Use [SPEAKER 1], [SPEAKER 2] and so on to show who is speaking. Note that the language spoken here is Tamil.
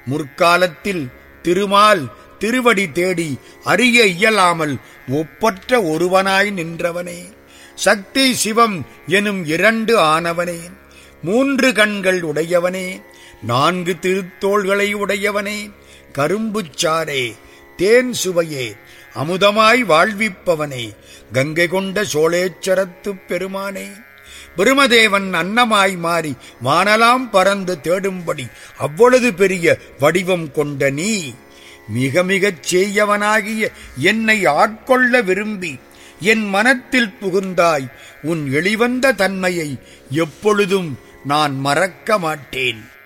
[SPEAKER 1] முற்காலத்தில் திருமால் திருவடி தேடி அறிய இயலாமல் ஒப்பற்ற ஒருவனாய் நின்றவனே சக்தி சிவம் எனும் இரண்டு ஆனவனே மூன்று கண்கள் உடையவனே நான்கு திருத்தோள்களை உடையவனே கரும்புச்சாரே தேன் சுவையே அமுதமாய் வாழ்விப்பவனே கங்கை கொண்ட சோழேச்சரத்துப் பெருமானே பிரமதேவன் அன்னமாய் மாறி வானலாம் பறந்து தேடும்படி அவ்வளவு பெரிய வடிவம் கொண்ட நீ மிக மிகச் செய்யவனாகிய என்னை ஆட்கொள்ள விரும்பி என் மனத்தில் புகுந்தாய் உன் எளிவந்த தன்மையை எப்பொழுதும் நான் மறக்க மாட்டேன்